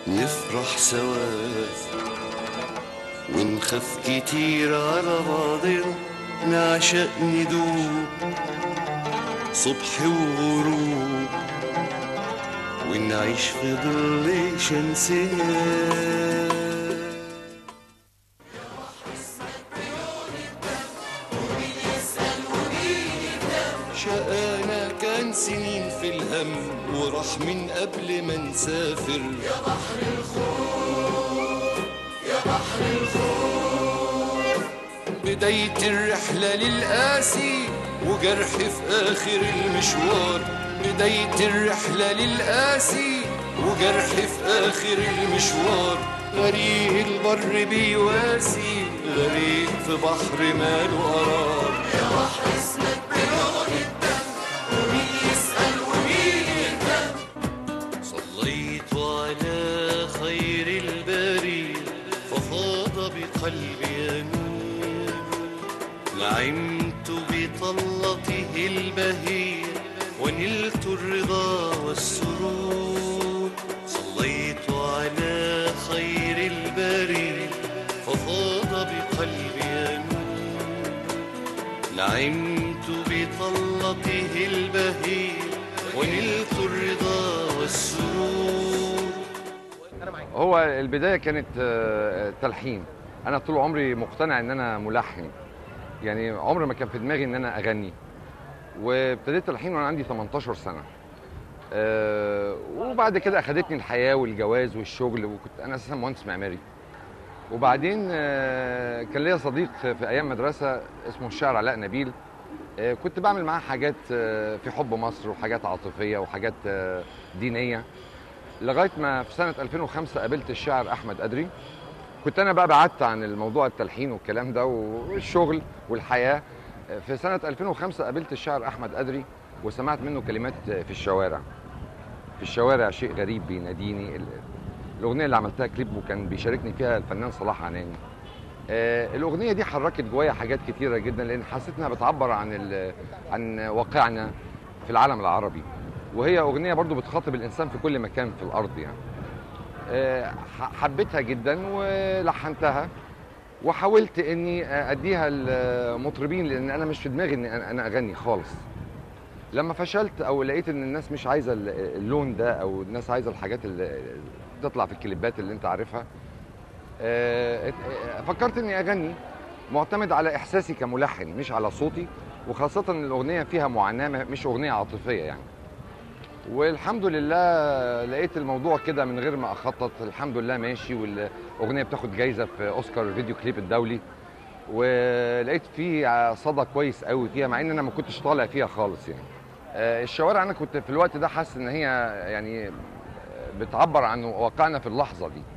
نفرح سوا ونخاف كتير على بعضنا نعشق ندوب صبح وغروب ونعيش في ظل شمسنا شقانا كان سنين في الهم وراح من قبل ما نسافر يا بحر الخوف يا بحر الخوف بداية الرحلة للقاسي وجرح في آخر المشوار بداية الرحلة للقاسي وجرح في آخر المشوار غريق البر بيواسي غريق في بحر ماله قرار يا بحر اسمك بلون الدم ومين يسأل ومين يهتم صليت على خير البرية ففاض بقلبي أنور نعمت بطلته البهية ونلت الرضا والسرور صليت على خير البرية ففاض بقلبي أنور نعمت بطلته البهية ونلت الرضا والسرور هو البدايه كانت آه، تلحين انا طول عمري مقتنع ان انا ملحن يعني عمري ما كان في دماغي ان انا اغني وابتديت تلحين وانا عندي 18 سنه آه، وبعد كده اخدتني الحياه والجواز والشغل وكنت انا اساسا مهندس معماري وبعدين آه، كان ليا صديق في ايام مدرسه اسمه الشاعر علاء نبيل آه، كنت بعمل معاه حاجات آه، في حب مصر وحاجات عاطفيه وحاجات آه، دينيه لغايه ما في سنه 2005 قابلت الشاعر احمد ادري كنت انا بقى بعدت عن الموضوع التلحين والكلام ده والشغل والحياه في سنه 2005 قابلت الشاعر احمد ادري وسمعت منه كلمات في الشوارع في الشوارع شيء غريب بيناديني ال- الاغنيه اللي عملتها كليب وكان بيشاركني فيها الفنان صلاح عناني آه، الاغنيه دي حركت جوايا حاجات كتيره جدا لان حسيت انها بتعبر عن ال- عن واقعنا في العالم العربي وهي اغنيه برضو بتخاطب الانسان في كل مكان في الارض يعني آه، ح- حبيتها جدا ولحنتها وحاولت اني اديها المطربين لان انا مش في دماغي ان انا أنا اغني خالص لما فشلت او لقيت ان الناس مش عايزه ال- اللون ده او الناس عايزه الحاجات اللي تطلع في الكليبات اللي انت عارفها آه، ات- فكرت اني اغني معتمد على احساسي كملحن مش على صوتي وخاصه ان الاغنيه فيها معاناه مش اغنيه عاطفيه يعني والحمد لله لقيت الموضوع كده من غير ما اخطط الحمد لله ماشي والاغنيه بتاخد جايزه في اوسكار الفيديو كليب الدولي ولقيت فيه صدى كويس قوي فيها مع ان انا ما كنتش طالع فيها خالص يعني آه، الشوارع انا كنت في الوقت ده حاسس ان هي يعني بتعبر عن واقعنا في اللحظه دي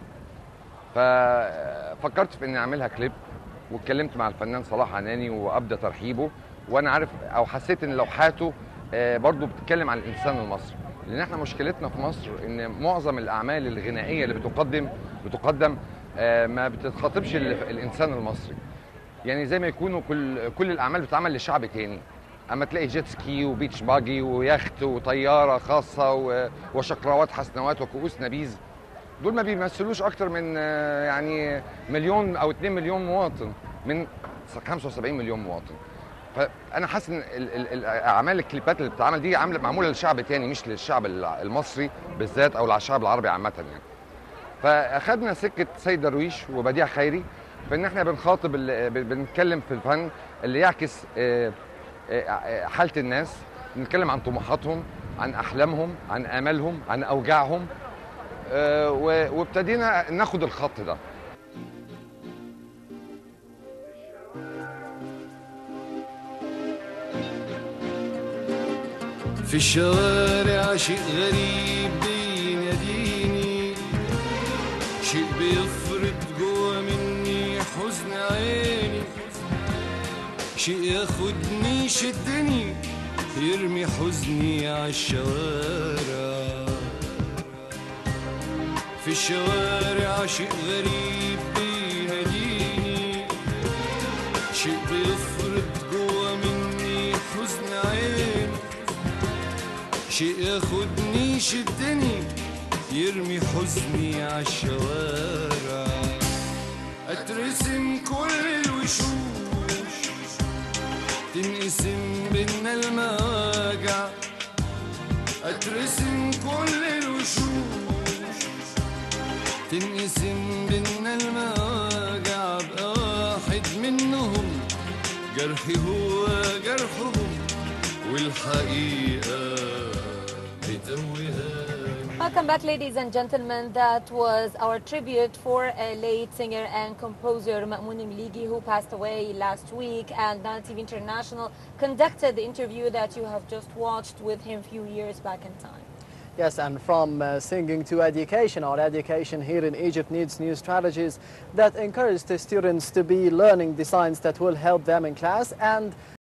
ففكرت في اني اعملها كليب واتكلمت مع الفنان صلاح عناني وابدا ترحيبه وانا عارف او حسيت ان لوحاته آه، برضو بتتكلم عن الانسان المصري لان احنا مشكلتنا في مصر ان معظم الاعمال الغنائيه اللي بتقدم بتقدم آه، ما بتخاطبش ال- الانسان المصري يعني زي ما يكونوا كل كل الاعمال بتتعمل لشعب تاني اما تلاقي جيت سكي وبيتش باجي ويخت وطياره خاصه و- وشقراوات حسنوات وكؤوس نبيذ دول ما بيمثلوش اكتر من آه، يعني مليون او 2 مليون مواطن من 75 مليون مواطن فانا حاسس ان ال- ال- ال- اعمال الكليبات اللي بتتعمل دي عامله معموله لشعب تاني مش للشعب الع- المصري بالذات او للشعب العربي عامه يعني فاخدنا سكه سيد درويش وبديع خيري في ان احنا بنخاطب ال- ب- بنتكلم في الفن اللي يعكس آه، آه، آه، حاله الناس بنتكلم عن طموحاتهم عن احلامهم عن امالهم عن اوجاعهم آه، و- وابتدينا ناخد الخط ده في الشوارع شيء غريب بيناديني شيء بيفرط جوا مني حزن عيني شيء ياخدني يشدني يرمي حزني عالشوارع في الشوارع شيء غريب بيناديني شيء بيفرط جوا مني حزن عيني شيء ياخدني يشدني يرمي حزني عالشوارع اترسم كل الوشوش تنقسم بينا المواجع اترسم كل الوشوش تنقسم بينا المواجع ابقى واحد منهم جرحي هو جرحهم والحقيقة بتوهها Welcome back, ladies and gentlemen. That was our tribute for a late singer and composer Ma'moun Miligi, who passed away last week. And Nana TV International conducted the interview that you have just watched with him a few years back in time. Yes, and from uh, singing to education, our education here in Egypt needs new strategies that encourage the students to be learning the science that will help them in class and